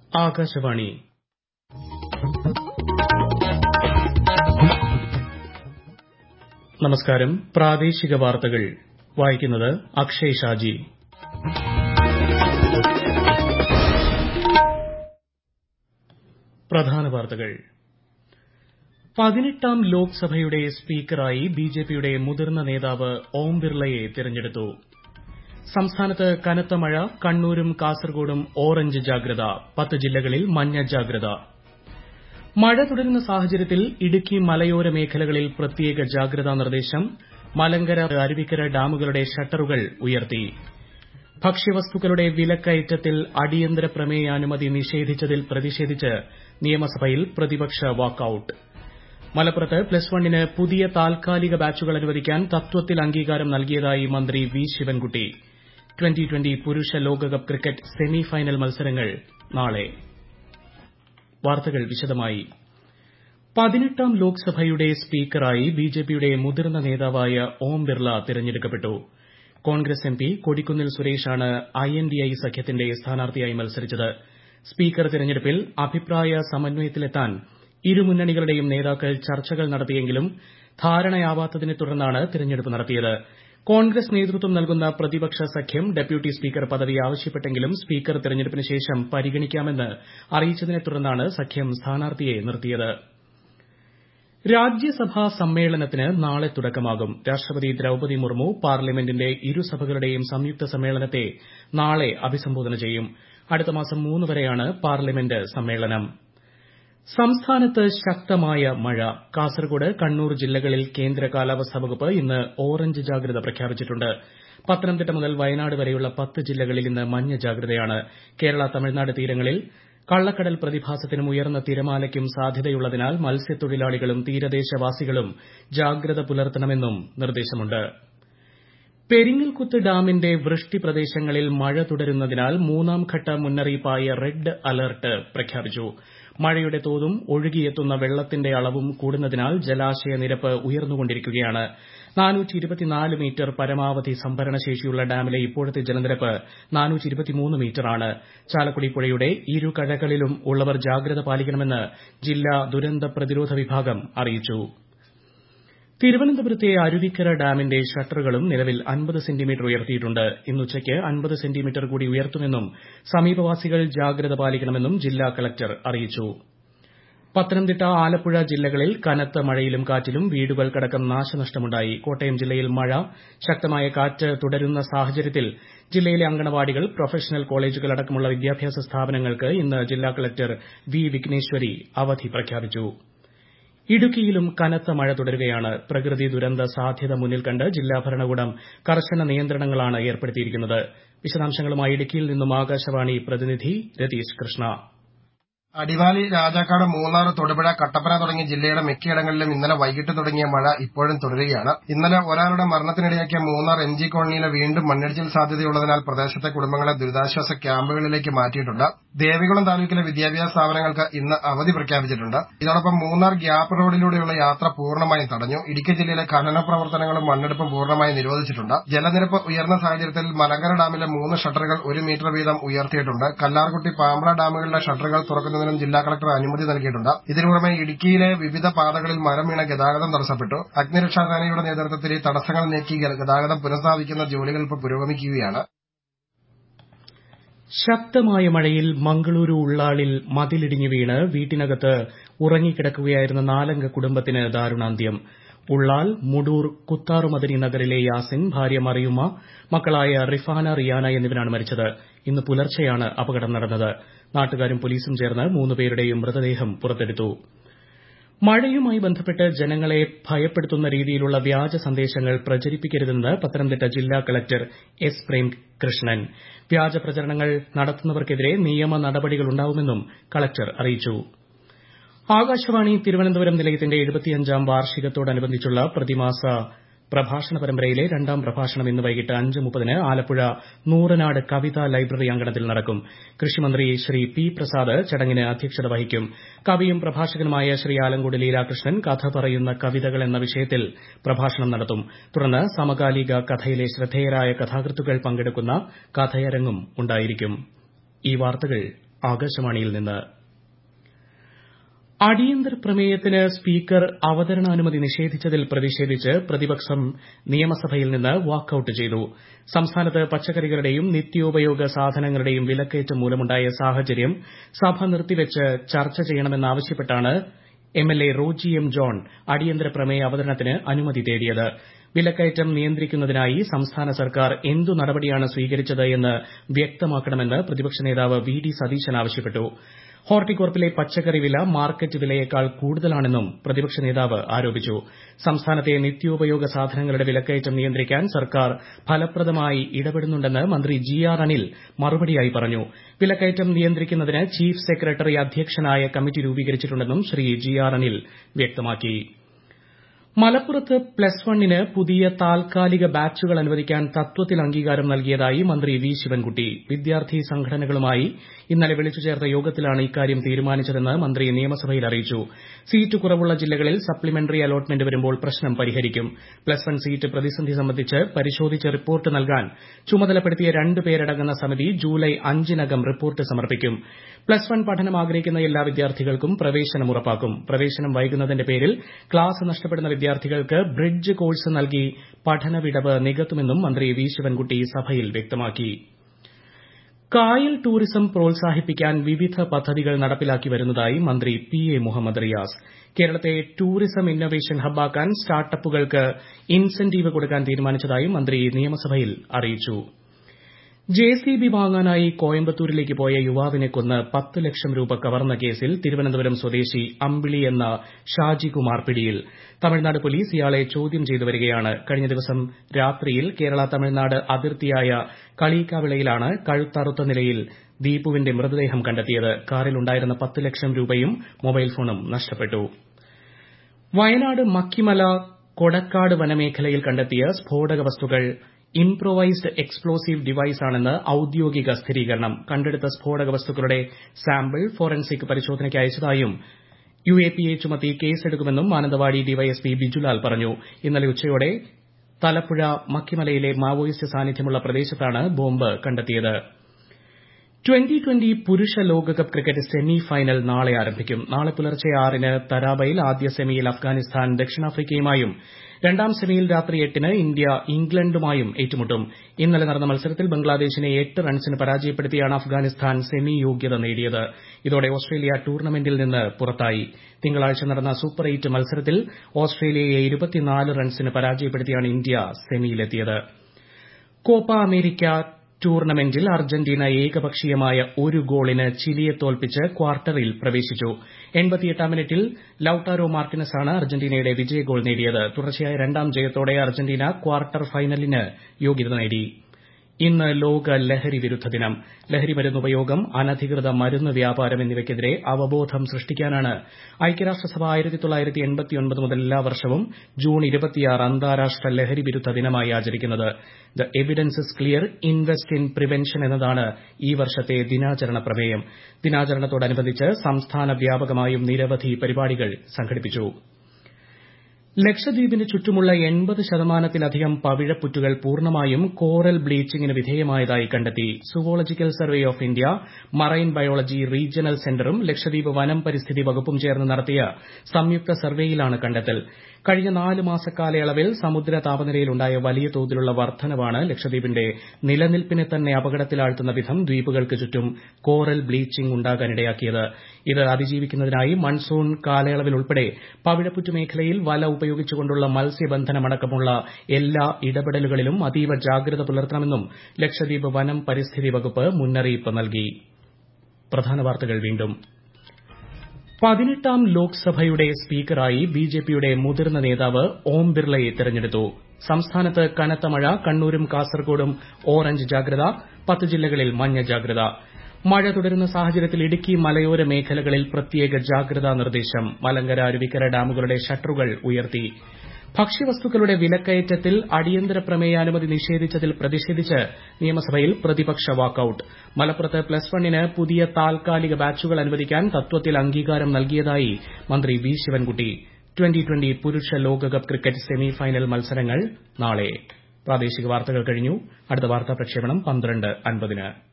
ആകാശവാണി നമസ്കാരം പ്രാദേശിക വാർത്തകൾ വായിക്കുന്നത് അക്ഷയ് ഷാജി പ്രധാന വാർത്തകൾ പതിനെട്ടാം ലോക്സഭയുടെ സ്പീക്കറായി ബിജെപിയുടെ മുതിർന്ന നേതാവ് ഓം ബിർളയെ തെരഞ്ഞെടുത്തു സംസ്ഥാനത്ത് കനത്ത മഴ കണ്ണൂരും കാസർകോടും ഓറഞ്ച് ജാഗ്രത പത്ത് ജില്ലകളിൽ മഞ്ഞ ജാഗ്രത മഴ തുടരുന്ന സാഹചര്യത്തിൽ ഇടുക്കി മലയോര മേഖലകളിൽ പ്രത്യേക ജാഗ്രതാ നിർദ്ദേശം മലങ്കര അരുവിക്കര ഡാമുകളുടെ ഷട്ടറുകൾ ഉയർത്തി ഭക്ഷ്യവസ്തുക്കളുടെ വിലക്കയറ്റത്തിൽ അടിയന്തര പ്രമേയാനുമതി നിഷേധിച്ചതിൽ പ്രതിഷേധിച്ച് നിയമസഭയിൽ പ്രതിപക്ഷ വാക്കൌട്ട് മലപ്പുറത്ത് പ്ലസ് വണ്ണിന് പുതിയ താൽക്കാലിക ബാച്ചുകൾ അനുവദിക്കാൻ തത്വത്തിൽ അംഗീകാരം നൽകിയതായി മന്ത്രി വി ശിവൻകുട്ടി ട്വന്റി ട്വന്റി പുരുഷ ലോകകപ്പ് ക്രിക്കറ്റ് സെമി ഫൈനൽ മത്സരങ്ങൾ നാളെ വാർത്തകൾ വിശദമായി പതിനെട്ടാം ലോക്സഭയുടെ സ്പീക്കറായി ബിജെപിയുടെ മുതിർന്ന നേതാവായ ഓം ബിർള തെരഞ്ഞെടുക്കപ്പെട്ടു കോൺഗ്രസ് എംപി കൊടിക്കുന്നിൽ സുരേഷാണ് ഐഎൻഡിഐ സഖ്യത്തിന്റെ സ്ഥാനാർത്ഥിയായി മത്സരിച്ചത് സ്പീക്കർ തെരഞ്ഞെടുപ്പിൽ അഭിപ്രായ സമന്വയത്തിലെത്താൻ ഇരുമുന്നണികളുടെയും നേതാക്കൾ ചർച്ചകൾ നടത്തിയെങ്കിലും ധാരണയാവാത്തതിനെ തുടർന്നാണ് തെരഞ്ഞെടുപ്പ് നടത്തിയത് കോൺഗ്രസ് നേതൃത്വം നൽകുന്ന പ്രതിപക്ഷ സഖ്യം ഡെപ്യൂട്ടി സ്പീക്കർ പദവി ആവശ്യപ്പെട്ടെങ്കിലും സ്പീക്കർ തെരഞ്ഞെടുപ്പിന് ശേഷം പരിഗണിക്കാമെന്ന് അറിയിച്ചതിനെ തുടർന്നാണ് സഖ്യം സ്ഥാനാർത്ഥിയെ നിർത്തിയത് രാജ്യസഭാ സമ്മേളനത്തിന് നാളെ തുടക്കമാകും രാഷ്ട്രപതി ദ്രൌപതി മുർമു പാർലമെന്റിന്റെ ഇരുസഭകളുടെയും സംയുക്ത സമ്മേളനത്തെ നാളെ അഭിസംബോധന ചെയ്യും അടുത്ത മാസം മൂന്ന് വരെയാണ് പാർലമെന്റ് സമ്മേളനം സംസ്ഥാനത്ത് ശക്തമായ മഴ കാസർകോട് കണ്ണൂർ ജില്ലകളിൽ കേന്ദ്ര കാലാവസ്ഥാ വകുപ്പ് ഇന്ന് ഓറഞ്ച് ജാഗ്രത പ്രഖ്യാപിച്ചിട്ടുണ്ട് പത്തനംതിട്ട മുതൽ വയനാട് വരെയുള്ള പത്ത് ജില്ലകളിൽ ഇന്ന് മഞ്ഞ ജാഗ്രതയാണ് കേരള തമിഴ്നാട് തീരങ്ങളിൽ കള്ളക്കടൽ പ്രതിഭാസത്തിനും ഉയർന്ന തിരമാലയ്ക്കും സാധ്യതയുള്ളതിനാൽ മത്സ്യത്തൊഴിലാളികളും തീരദേശവാസികളും ജാഗ്രത പുലർത്തണമെന്നും നിർദ്ദേശമുണ്ട് പെരിങ്ങൽകുത്ത് ഡാമിന്റെ വൃഷ്ടി പ്രദേശങ്ങളിൽ മഴ തുടരുന്നതിനാൽ മൂന്നാം ഘട്ട മുന്നറിയിപ്പായ റെഡ് അലർട്ട് പ്രഖ്യാപിച്ചു മഴയുടെ തോതും ഒഴുകിയെത്തുന്ന വെള്ളത്തിന്റെ അളവും കൂടുന്നതിനാൽ ജലാശയ നിരപ്പ് ഉയർന്നുകൊണ്ടിരിക്കുകയാണ് മീറ്റർ പരമാവധി സംഭരണശേഷിയുള്ള ഡാമിലെ ഇപ്പോഴത്തെ ജലനിരപ്പ് മീറ്ററാണ് ചാലക്കുടി പുഴയുടെ ഇരുകരകളിലും ഉള്ളവർ ജാഗ്രത പാലിക്കണമെന്ന് ജില്ലാ ദുരന്ത പ്രതിരോധ വിഭാഗം അറിയിച്ചു തിരുവനന്തപുരത്തെ അരുവിക്കര ഡാമിന്റെ ഷട്ടറുകളും നിലവിൽ അൻപത് സെന്റിമീറ്റർ ഉയർത്തിയിട്ടുണ്ട് ഇന്നുച്ചയ്ക്ക് അൻപത് സെന്റിമീറ്റർ കൂടി ഉയർത്തുമെന്നും സമീപവാസികൾ ജാഗ്രത പാലിക്കണമെന്നും ജില്ലാ കളക്ടർ അറിയിച്ചു പത്തനംതിട്ട ആലപ്പുഴ ജില്ലകളിൽ കനത്ത മഴയിലും കാറ്റിലും വീടുകൾക്കടക്കം നാശനഷ്ടമുണ്ടായി കോട്ടയം ജില്ലയിൽ മഴ ശക്തമായ കാറ്റ് തുടരുന്ന സാഹചര്യത്തിൽ ജില്ലയിലെ അങ്കണവാടികൾ പ്രൊഫഷണൽ കോളേജുകൾ അടക്കമുള്ള വിദ്യാഭ്യാസ സ്ഥാപനങ്ങൾക്ക് ഇന്ന് ജില്ലാ കളക്ടർ വി വിഘ്നേശ്വരി അവധി പ്രഖ്യാപിച്ചു ഇടുക്കിയിലും കനത്ത മഴ തുടരുകയാണ് പ്രകൃതി ദുരന്ത സാധ്യത മുന്നിൽ കണ്ട് ജില്ലാ ഭരണകൂടം കർശന നിയന്ത്രണങ്ങളാണ് ഏർപ്പെടുത്തിയിരിക്കുന്നത് വിശദാംശങ്ങളുമായി ഇടുക്കിയിൽ നിന്നും ആകാശവാണി പ്രതിനിധി രതീഷ് കൃഷ്ണ അടിമാലി രാജാക്കാട് മൂന്നാർ തൊടുപുഴ കട്ടപ്പന തുടങ്ങിയ ജില്ലയുടെ മിക്കയിടങ്ങളിലും ഇന്നലെ വൈകിട്ട് തുടങ്ങിയ മഴ ഇപ്പോഴും തുടരുകയാണ് ഇന്നലെ ഒരാളുടെ മരണത്തിനിടയാക്കിയ മൂന്നാർ എം ജി കോളനിയിലെ വീണ്ടും മണ്ണിടിച്ചിൽ സാധ്യതയുള്ളതിനാൽ പ്രദേശത്തെ കുടുംബങ്ങളെ ദുരിതാശ്വാസ ക്യാമ്പുകളിലേക്ക് മാറ്റിയിട്ടുണ്ട് ദേവികുളം താലൂക്കിലെ വിദ്യാഭ്യാസ സ്ഥാപനങ്ങൾക്ക് ഇന്ന് അവധി പ്രഖ്യാപിച്ചിട്ടുണ്ട് ഇതോടൊപ്പം മൂന്നാർ ഗ്യാപ്പ് റോഡിലൂടെയുള്ള യാത്ര പൂർണ്ണമായും തടഞ്ഞു ഇടുക്കി ജില്ലയിലെ ഖനന പ്രവർത്തനങ്ങളും മണ്ണെടുപ്പും പൂർണ്ണമായും നിരോധിച്ചിട്ടുണ്ട് ജലനിരപ്പ് ഉയർന്ന സാഹചര്യത്തിൽ മലങ്കര ഡാമിലെ മൂന്ന് ഷട്ടറുകൾ ഒരു മീറ്റർ വീതം ഉയർത്തിയിട്ടുണ്ട് കല്ലാർകുട്ടി പാമ്പ്ര ഡാമുകളിലെ ഷട്ടറുകൾ തുറക്കുന്നതിനും ജില്ലാ കളക്ടർ അനുമതി നൽകിയിട്ടുണ്ട് ഇതിനു പുറമെ ഇടുക്കിയിലെ വിവിധ പാതകളിൽ മരം വീണ ഗതാഗതം തടസ്സപ്പെട്ടു അഗ്നിരക്ഷാസേനയുടെ നേതൃത്വത്തിൽ ഈ തടസ്സങ്ങൾ നീക്കി ഗതാഗതം പുനഃസ്ഥാപിക്കുന്ന ജോലികൾ ഇപ്പോൾ പുരോഗമിക്കുകയാണ് ശക്തമായ മഴയിൽ മംഗളൂരു ഉള്ളാളിൽ മതിലിടിഞ്ഞു വീണ് വീട്ടിനകത്ത് ഉറങ്ങിക്കിടക്കുകയായിരുന്ന നാലംഗ കുടുംബത്തിന് ദാരുണാന്ത്യം ഉള്ളാൽ മുടൂർ കുത്താറുമദനി നഗറിലെ യാസിൻ ഭാര്യ മറിയുമ്മ മക്കളായ റിഫാന റിയാന എന്നിവരാണ് മരിച്ചത് ഇന്ന് പുലർച്ചെയാണ് അപകടം നടന്നത് നാട്ടുകാരും പോലീസും ചേർന്ന് മൂന്നുപേരുടെയും മൃതദേഹം പുറത്തെടുത്തു മഴയുമായി ബന്ധപ്പെട്ട് ജനങ്ങളെ ഭയപ്പെടുത്തുന്ന രീതിയിലുള്ള വ്യാജ സന്ദേശങ്ങൾ പ്രചരിപ്പിക്കരുതെന്ന് പത്തനംതിട്ട ജില്ലാ കളക്ടർ എസ് പ്രേംകൃഷ്ണൻ വ്യാജ പ്രചരണങ്ങൾ നടത്തുന്നവർക്കെതിരെ നിയമ നടപടികളുണ്ടാവുമെന്നും കളക്ടർ അറിയിച്ചു ആകാശവാണി തിരുവനന്തപുരം നിലയത്തിന്റെ എഴുപത്തിയഞ്ചാം വാർഷികത്തോടനുബന്ധിച്ചുള്ള പ്രതിമാസ പ്രഭാഷണ പരമ്പരയിലെ രണ്ടാം പ്രഭാഷണം ഇന്ന് വൈകിട്ട് അഞ്ച് മുപ്പതിന് ആലപ്പുഴ നൂറനാട് കവിതാ ലൈബ്രറി അങ്കണത്തിൽ നടക്കും കൃഷിമന്ത്രി ശ്രീ പി പ്രസാദ് ചടങ്ങിന് അധ്യക്ഷത വഹിക്കും കവിയും പ്രഭാഷകനുമായ ശ്രീ ആലങ്കോട് ലീലാകൃഷ്ണൻ കഥ പറയുന്ന കവിതകൾ എന്ന വിഷയത്തിൽ പ്രഭാഷണം നടത്തും തുടർന്ന് സമകാലിക കഥയിലെ ശ്രദ്ധേയരായ കഥാകൃത്തുക്കൾ പങ്കെടുക്കുന്ന കഥയരങ്ങും ഉണ്ടായിരിക്കും ഈ വാർത്തകൾ ആകാശവാണിയിൽ നിന്ന് അടിയന്തര പ്രമേയത്തിന് സ്പീക്കർ അവതരണാനുമതി നിഷേധിച്ചതിൽ പ്രതിഷേധിച്ച് പ്രതിപക്ഷം നിയമസഭയിൽ നിന്ന് വാക്കൌട്ട് ചെയ്തു സംസ്ഥാനത്ത് പച്ചക്കറികളുടെയും നിത്യോപയോഗ സാധനങ്ങളുടെയും വിലക്കയറ്റം മൂലമുണ്ടായ സാഹചര്യം സഭ നിർത്തിവച്ച് ചർച്ച ചെയ്യണമെന്നാവശ്യപ്പെട്ടാണ് എംഎൽഎ റോജി എം ജോൺ അടിയന്തര പ്രമേയ അവതരണത്തിന് അനുമതി തേടിയത് വിലക്കയറ്റം നിയന്ത്രിക്കുന്നതിനായി സംസ്ഥാന സർക്കാർ എന്തു നടപടിയാണ് സ്വീകരിച്ചത് എന്ന് വ്യക്തമാക്കണമെന്ന് പ്രതിപക്ഷ നേതാവ് വി ഡി സതീശൻ ആവശ്യപ്പെട്ടു ഹോർട്ടികോർപ്പിലെ പച്ചക്കറി വില മാർക്കറ്റ് വിലയേക്കാൾ കൂടുതലാണെന്നും പ്രതിപക്ഷ നേതാവ് ആരോപിച്ചു സംസ്ഥാനത്തെ നിത്യോപയോഗ സാധനങ്ങളുടെ വിലക്കയറ്റം നിയന്ത്രിക്കാൻ സർക്കാർ ഫലപ്രദമായി ഇടപെടുന്നുണ്ടെന്ന് മന്ത്രി ജി ആർ അനിൽ മറുപടിയായി പറഞ്ഞു വിലക്കയറ്റം നിയന്ത്രിക്കുന്നതിന് ചീഫ് സെക്രട്ടറി അധ്യക്ഷനായ കമ്മിറ്റി രൂപീകരിച്ചിട്ടുണ്ടെന്നും ശ്രീ ജി ആർ അനിൽ വ്യക്തമാക്കി മലപ്പുറത്ത് പ്ലസ് വണ്ണിന് പുതിയ താൽക്കാലിക ബാച്ചുകൾ അനുവദിക്കാൻ തത്വത്തിൽ അംഗീകാരം നൽകിയതായി മന്ത്രി വി ശിവൻകുട്ടി വിദ്യാർത്ഥി സംഘടനകളുമായി ഇന്നലെ വിളിച്ചു ചേർത്ത യോഗത്തിലാണ് ഇക്കാര്യം തീരുമാനിച്ചതെന്ന് മന്ത്രി നിയമസഭയിൽ അറിയിച്ചു സീറ്റ് കുറവുള്ള ജില്ലകളിൽ സപ്ലിമെന്ററി അലോട്ട്മെന്റ് വരുമ്പോൾ പ്രശ്നം പരിഹരിക്കും പ്ലസ് വൺ സീറ്റ് പ്രതിസന്ധി സംബന്ധിച്ച് പരിശോധിച്ച് റിപ്പോർട്ട് നൽകാൻ ചുമതലപ്പെടുത്തിയ രണ്ട് പേരടങ്ങുന്ന സമിതി ജൂലൈ അഞ്ചിനകം റിപ്പോർട്ട് സമർപ്പിക്കും പ്ലസ് വൺ പഠനം ആഗ്രഹിക്കുന്ന എല്ലാ വിദ്യാർത്ഥികൾക്കും പ്രവേശനം ഉറപ്പാക്കും പ്രവേശനം വൈകുന്നതിന്റെ പേരിൽ ക്ലാസ് നഷ്ടപ്പെടുന്ന വിദ്യാർത്ഥികൾക്ക് ബ്രിഡ്ജ് കോഴ്സ് നൽകി പഠന വിടവ് നികത്തുമെന്നും മന്ത്രി വി ശിവൻകുട്ടി സഭയിൽ വ്യക്തമാക്കി കായൽ ടൂറിസം പ്രോത്സാഹിപ്പിക്കാൻ വിവിധ പദ്ധതികൾ നടപ്പിലാക്കി വരുന്നതായി മന്ത്രി പി എ മുഹമ്മദ് റിയാസ് കേരളത്തെ ടൂറിസം ഇന്നൊവേഷൻ ഹബ്ബാക്കാൻ സ്റ്റാർട്ടപ്പുകൾക്ക് ഇൻസെന്റീവ് കൊടുക്കാൻ തീരുമാനിച്ചതായും മന്ത്രി നിയമസഭയിൽ അറിയിച്ചു ജെസിബി വാങ്ങാനായി കോയമ്പത്തൂരിലേക്ക് പോയ യുവാവിനെ കൊന്ന് പത്ത് ലക്ഷം രൂപ കവർന്ന കേസിൽ തിരുവനന്തപുരം സ്വദേശി അമ്പിളി എന്ന ഷാജികുമാർ പിടിയിൽ തമിഴ്നാട് പോലീസ് ഇയാളെ ചോദ്യം ചെയ്തു വരികയാണ് കഴിഞ്ഞ ദിവസം രാത്രിയിൽ കേരള തമിഴ്നാട് അതിർത്തിയായ കളീക്കാവിളയിലാണ് കഴുത്തറുത്ത നിലയിൽ ദീപുവിന്റെ മൃതദേഹം കണ്ടെത്തിയത് കാറിലുണ്ടായിരുന്ന പത്ത് ലക്ഷം രൂപയും മൊബൈൽ ഫോണും നഷ്ടപ്പെട്ടു വയനാട് മക്കിമല കൊടക്കാട് വനമേഖലയിൽ കണ്ടെത്തിയ സ്ഫോടക വസ്തുക്കൾ ഇംപ്രൊവൈസ്ഡ് എക്സ്പ്ലോസീവ് ഡിവൈസാണെന്ന് ഔദ്യോഗിക സ്ഥിരീകരണം കണ്ടെടുത്ത സ്ഫോടക വസ്തുക്കളുടെ സാമ്പിൾ ഫോറൻസിക് പരിശോധനയ്ക്ക് അയച്ചതായും യുഎപിഎ ചുമത്തി കേസെടുക്കുമെന്നും മാനന്തവാടി ഡിവൈഎസ്പി ബിജുലാൽ പറഞ്ഞു ഇന്നലെ ഉച്ചയോടെ തലപ്പുഴ മക്കിമലയിലെ മാവോയിസ്റ്റ് സാന്നിധ്യമുള്ള പ്രദേശത്താണ് ബോംബ് കണ്ടെത്തിയത് ട്വന്റി ട്വന്റി പുരുഷ ലോകകപ്പ് ക്രിക്കറ്റ് സെമി ഫൈനൽ നാളെ ആരംഭിക്കും നാളെ പുലർച്ചെ ആറിന് തരാബയിൽ ആദ്യ സെമിയിൽ അഫ്ഗാനിസ്ഥാൻ ദക്ഷിണാഫ്രിക്കയുമായും രണ്ടാം സെമിയിൽ രാത്രി എട്ടിന് ഇന്ത്യ ഇംഗ്ലണ്ടുമായും ഏറ്റുമുട്ടും ഇന്നലെ നടന്ന മത്സരത്തിൽ ബംഗ്ലാദേശിനെ എട്ട് റൺസിന് പരാജയപ്പെടുത്തിയാണ് അഫ്ഗാനിസ്ഥാൻ സെമി യോഗ്യത നേടിയത് ഇതോടെ ഓസ്ട്രേലിയ ടൂർണമെന്റിൽ നിന്ന് പുറത്തായി തിങ്കളാഴ്ച നടന്ന സൂപ്പർ എയ്റ്റ് മത്സരത്തിൽ ഓസ്ട്രേലിയയെ ഇരുപത്തിനാല് റൺസിന് പരാജയപ്പെടുത്തിയാണ് ഇന്ത്യ സെമിയിലെത്തിയത് കോപ്പ അമേരിക്ക ടൂർണമെന്റിൽ അർജന്റീന ഏകപക്ഷീയമായ ഒരു ഗോളിന് ചിലിയെ തോൽപ്പിച്ച് ക്വാർട്ടറിൽ പ്രവേശിച്ചു എൺപത്തിയെട്ടാം മിനിറ്റിൽ ലൌട്ടാരോ മാർട്ടിനസാണ് അർജന്റീനയുടെ വിജയ ഗോൾ നേടിയത് തുടർച്ചയായ രണ്ടാം ജയത്തോടെ അർജന്റീന ക്വാർട്ടർ ഫൈനലിന് യോഗ്യത നേടി ഇന്ന് ലോക ലഹരി വിരുദ്ധ ദിനം ലഹരി മരുന്ന് ഉപയോഗം അനധികൃത മരുന്ന് വ്യാപാരം എന്നിവയ്ക്കെതിരെ അവബോധം സൃഷ്ടിക്കാനാണ് ഐക്യരാഷ്ട്രസഭ മുതൽ എല്ലാ വർഷവും ജൂൺ അന്താരാഷ്ട്ര ലഹരി വിരുദ്ധ ദിനമായി ആചരിക്കുന്നത് the evidence is clear invest in prevention എന്നതാണ് ഈ വർഷത്തെ ദിനാചരണ പ്രമേയം ദിനാചരണത്തോടനുബന്ധിച്ച് സംസ്ഥാന വ്യാപകമായും നിരവധി പരിപാടികൾ സംഘടിപ്പിച്ചു ലക്ഷദ്വീപിന് ചുറ്റുമുള്ള എൺപത് ശതമാനത്തിലധികം പവിഴപ്പുറ്റുകൾ പൂർണ്ണമായും കോറൽ ബ്ലീച്ചിങ്ങിന് വിധേയമായതായി കണ്ടെത്തി zoological survey of India marine biology regional സെന്ററും ലക്ഷദ്വീപ് വനം പരിസ്ഥിതി വകുപ്പും ചേർന്ന് നടത്തിയ സംയുക്ത സർവേയിലാണ് കണ്ടെത്തൽ കഴിഞ്ഞ നാല് മാസക്കാലയളവിൽ സമുദ്ര താപനിലയിലുണ്ടായ വലിയ തോതിലുള്ള വർധനവാണ് ലക്ഷദ്വീപിന്റെ നിലനിൽപ്പിനെ തന്നെ അപകടത്തിലാഴ്ത്തുന്ന വിധം ദ്വീപുകൾക്ക് ചുറ്റും കോറൽ ബ്ലീച്ചിംഗ് ഉണ്ടാകാനിടയാക്കിയത് ഇത് അതിജീവിക്കുന്നതിനായി മൺസൂൺ കാലയളവിലുൾപ്പെടെ പവിഴപ്പുറ്റ് മേഖലയിൽ വല ഉപയോഗിച്ചുകൊണ്ടുള്ള മത്സ്യബന്ധനമടക്കമുള്ള എല്ലാ ഇടപെടലുകളിലും അതീവ ജാഗ്രത പുലർത്തണമെന്നും ലക്ഷദ്വീപ് വനം പരിസ്ഥിതി വകുപ്പ് മുന്നറിയിപ്പ് നൽകി പ്രധാന വാർത്തകൾ വീണ്ടും പതിനെട്ടാം ലോക്സഭയുടെ സ്പീക്കറായി ബിജെപിയുടെ മുതിർന്ന നേതാവ് ഓം ബിർളയെ തെരഞ്ഞെടുത്തു സംസ്ഥാനത്ത് കനത്ത മഴ കണ്ണൂരും കാസർകോടും ഓറഞ്ച് ജാഗ്രത പത്ത് ജില്ലകളിൽ മഞ്ഞ ജാഗ്രത മഴ തുടരുന്ന സാഹചര്യത്തിൽ ഇടുക്കി മലയോര മേഖലകളിൽ പ്രത്യേക ജാഗ്രതാ നിർദ്ദേശം മലങ്കര അരുവിക്കര ഡാമുകളുടെ ഷട്ടറുകൾ ഉയർത്തി ഭക്ഷ്യവസ്തുക്കളുടെ വിലക്കയറ്റത്തിൽ അടിയന്തര പ്രമേയാനുമതി നിഷേധിച്ചതിൽ പ്രതിഷേധിച്ച് നിയമസഭയിൽ പ്രതിപക്ഷ വാക്കൌട്ട് മലപ്പുറത്ത് പ്ലസ് വണ്ണിന് പുതിയ താൽക്കാലിക ബാച്ചുകൾ അനുവദിക്കാൻ തത്വത്തിൽ അംഗീകാരം നൽകിയതായി മന്ത്രി വി ശിവൻകുട്ടി ട്വന്റി ട്വന്റി പുരുഷ ലോകകപ്പ് ക്രിക്കറ്റ് സെമി ഫൈനൽ മത്സരങ്ങൾ നാളെ പ്രാദേശിക വാർത്തകൾ കഴിഞ്ഞു അടുത്ത വാർത്താ പ്രക്ഷേപണം പന്ത്രണ്ട് അൻപതിന്